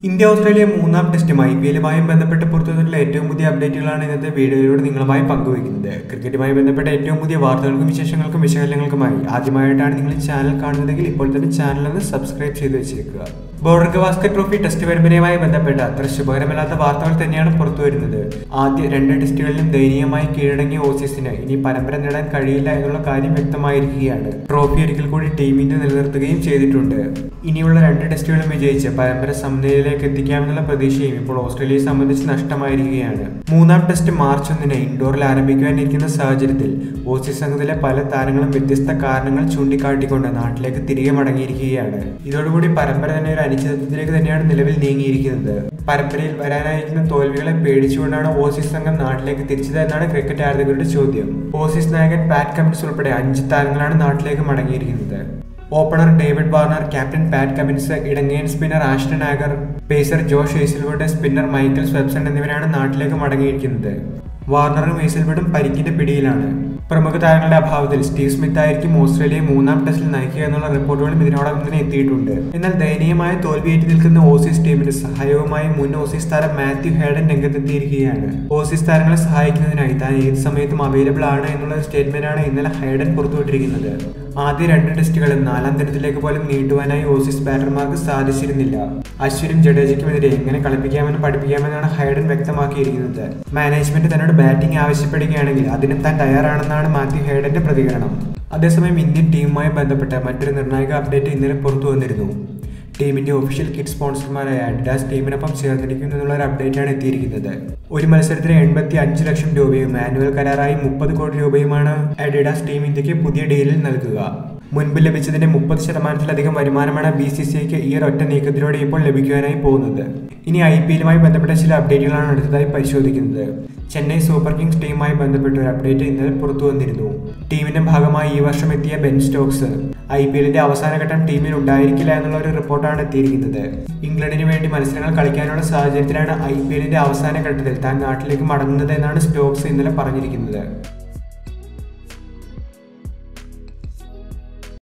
India Australia മൂന്നാം ടെസ്റ്റും I P എല്ലുമായും ബന്ധപ്പെട്ട് പുറത്തുവന്നിട്ടുള്ള ഏറ്റവും പുതിയ അപ്ഡേറ്റുകളാണ് ഇന്നത്തെ വീഡിയോയിലൂടെ നിങ്ങളുമായി പങ്കുവയ്ക്കുന്നത് ക്രിക്കറ്റുമായി ബന്ധപ്പെട്ട ഏറ്റവും പുതിയ വാർത്തകൾക്കും വിശേഷങ്ങൾക്കും വിശകലനങ്ങൾക്കുമായി ആദ്യമായിട്ടാണ് നിങ്ങൾ ഈ ചാനൽ കാണുന്നതെങ്കിൽ ഇപ്പോൾ തന്നെ ചാനൽ ഒന്ന് സബ്സ്ക്രൈബ് ചെയ്ത് വെച്ചേക്കുക ബോർഡർ ഗവാസ്കർ ട്രോഫി ടെസ്റ്റ് പരമ്പരയുമായി ബന്ധപ്പെട്ട അത്ര ശുഭകരമല്ലാത്ത വാർത്തകൾ തന്നെയാണ് പുറത്തുവരുന്നത് ആദ്യ രണ്ട് ടെസ്റ്റുകളിലും ദയനീയമായി കീഴടങ്ങിയ ഓസീസിന് ഇനി പരമ്പര നേടാൻ കഴിയില്ല എന്നുള്ള കാര്യം വ്യക്തമായിരിക്കുകയാണ് ട്രോഫി ഒരിക്കൽ കൂടി ടീമിന്റെ നിലനിർത്തുകയും ചെയ്തിട്ടുണ്ട് ഇനിയുള്ള രണ്ട് ടെസ്റ്റുകളും വിജയിച്ച് പരമ്പര സമനിലയിലേക്ക് എത്തിക്കാമെന്നുള്ള പ്രതീക്ഷയും ഇപ്പോൾ ഓസ്ട്രേലിയയെ സംബന്ധിച്ച് നഷ്ടമായിരിക്കുകയാണ് മൂന്നാം ടെസ്റ്റ് മാർച്ച് ഒന്നിന് ഇൻഡോറിൽ ആരംഭിക്കുവാനിരിക്കുന്ന സാഹചര്യത്തിൽ ഓസീസ് സംഘത്തിലെ പല താരങ്ങളും വ്യത്യസ്ത കാരണങ്ങൾ ചൂണ്ടിക്കാട്ടിക്കൊണ്ട് നാട്ടിലേക്ക് തിരികെ മടങ്ങിയിരിക്കുകയാണ് ഇതോടുകൂടി പരമ്പര തന്നെ ഒരു അനിശ്ചിതത്വത്തിലേക്ക് തന്നെയാണ് നിലവിൽ നീങ്ങിയിരിക്കുന്നത് പരമ്പരയിൽ വരാനായിരിക്കുന്ന തോൽവികളെ പേടിച്ചുകൊണ്ടാണ് ഓസീസ് സംഘം നാട്ടിലേക്ക് തിരിച്ചത് എന്നാണ് ക്രിക്കറ്റ് ആരാധകരുടെ ചോദ്യം ഓസീസ് നായകൻ പാറ്റ് കമ്മിൻസ് ഉൾപ്പെടെ അഞ്ച് താരങ്ങളാണ് നാട്ടിലേക്ക് മടങ്ങിയിരിക്കുന്നത് opener David Warner captain Pat Cummins ഇടങ്ങേൻ spinner Ashton Agar pacer Josh Hazlewood spinner Michael Swepson എന്നിവരാണ് നാട്ടിലേക്ക് മടങ്ങിയിരിക്കുന്നത് വാർണറും ഹേസിൽവുഡും പരിക്കിന്റെ പിടിയിലാണ് പ്രമുഖ താരങ്ങളുടെ അഭാവത്തിൽ സ്റ്റീവ് സ്മിത്ത് ആയിരിക്കും ഓസ്ട്രേലിയയെ മൂന്നാം ടെസ്റ്റിൽ നയിക്കുക എന്നുള്ള റിപ്പോർട്ടുകളും ഇതിനോടകം തന്നെ എത്തിയിട്ടുണ്ട് എന്നാൽ ദയനീയമായ തോൽവിയേറ്റ് നിൽക്കുന്ന ഓസീസ് ടീമിന്റെ സഹായവുമായി മുൻ ഓസീസ് താരം മാത്യു ഹേഡൻ രംഗത്തെത്തിയിരിക്കുകയാണ് ഓസീസ് താരങ്ങളെ സഹായിക്കുന്നതിനായി താൻ ഏത് സമയത്തും അവൈലബിൾ ആണ് എന്നുള്ള സ്റ്റേറ്റ്മെന്റാണ് ഇന്നലെ ഹൈഡൻ പുറത്തുവിട്ടിരിക്കുന്നത് ആദ്യ രണ്ട് ടെസ്റ്റുകളും നാലാം ദിനത്തിലേക്ക് പോലും നീട്ടുവാനായി ഓസീസ് ബാറ്റർമാർക്ക് സാധിച്ചിരുന്നില്ല അശ്വിനും ജഡേജയ്ക്കുമെതിരെ എങ്ങനെ കളിപ്പിക്കാമെന്ന് പഠിപ്പിക്കാമെന്നാണ് ഹൈഡൻ വ്യക്തമാക്കിയിരിക്കുന്നത് മാനേജ്മെന്റ് തന്നോട് ബാറ്റിംഗ് ആവശ്യപ്പെടുകയാണെങ്കിൽ അതിനും താൻ തയ്യാറാണെന്നാണ് മാത്യു ഹൈഡന്റെ പ്രതികരണം അതേസമയം ഇന്ത്യൻ ടീമുമായി ബന്ധപ്പെട്ട മറ്റൊരു നിർണായക അപ്ഡേറ്റ് ഇന്നലെ പുറത്തു വന്നിരുന്നു ടീമിന്റെ ഒഫീഷ്യൽ കിറ്റ് സ്പോൺസർമാരായ അഡിഡാസ് ടീമിനൊപ്പം ചേർന്നിരിക്കുന്നു എന്നുള്ള ഒരു അപ്ഡേറ്റ് ആണ് എത്തിയിരിക്കുന്നത് ഒരു മത്സരത്തിന് എൺപത്തി അഞ്ച് ലക്ഷം രൂപയും ആനുവൽ കരാറായി മുപ്പത് കോടി രൂപയുമാണ് അഡിഡാസ് ടീം ഇന്ത്യക്ക് പുതിയ ഡീലിൽ നൽകുക മുൻപ് ലഭിച്ചതിന്റെ മുപ്പത് ശതമാനത്തിലധികം വരുമാനമാണ് ബി സി സി ഐക്ക് ഈ ഒരു ഒറ്റ നീക്കത്തിലൂടെ ഇപ്പോൾ ലഭിക്കുവാനായി പോകുന്നത് ഇനി ഐ പി എല്ലുമായി ബന്ധപ്പെട്ട ചില അപ്ഡേറ്റുകളാണ് അടുത്തതായി പരിശോധിക്കുന്നത് ചെന്നൈ സൂപ്പർ കിങ്സ് ടീമുമായി ബന്ധപ്പെട്ട ഒരു അപ്ഡേറ്റ് ഇന്നലെ പുറത്തു വന്നിരുന്നു ടീമിന്റെ ഭാഗമായി ഈ വർഷം എത്തിയ ബെൻ സ്റ്റോക്സ് ഐ പി എല്ലിന്റെ അവസാന ഘട്ടം ടീമിൽ ഉണ്ടായിരിക്കില്ല എന്നുള്ള ഒരു റിപ്പോർട്ടാണ് എത്തിയിരിക്കുന്നത് ഇംഗ്ലണ്ടിന് വേണ്ടി മത്സരങ്ങൾ കളിക്കാനുള്ള സാഹചര്യത്തിലാണ് ഐ പി എല്ലിന്റെ അവസാന ഘട്ടത്തിൽ താൻ നാട്ടിലേക്ക് മടങ്ങുന്നത് എന്നാണ് സ്റ്റോക്സ് ഇന്നലെ പറഞ്ഞിരിക്കുന്നത്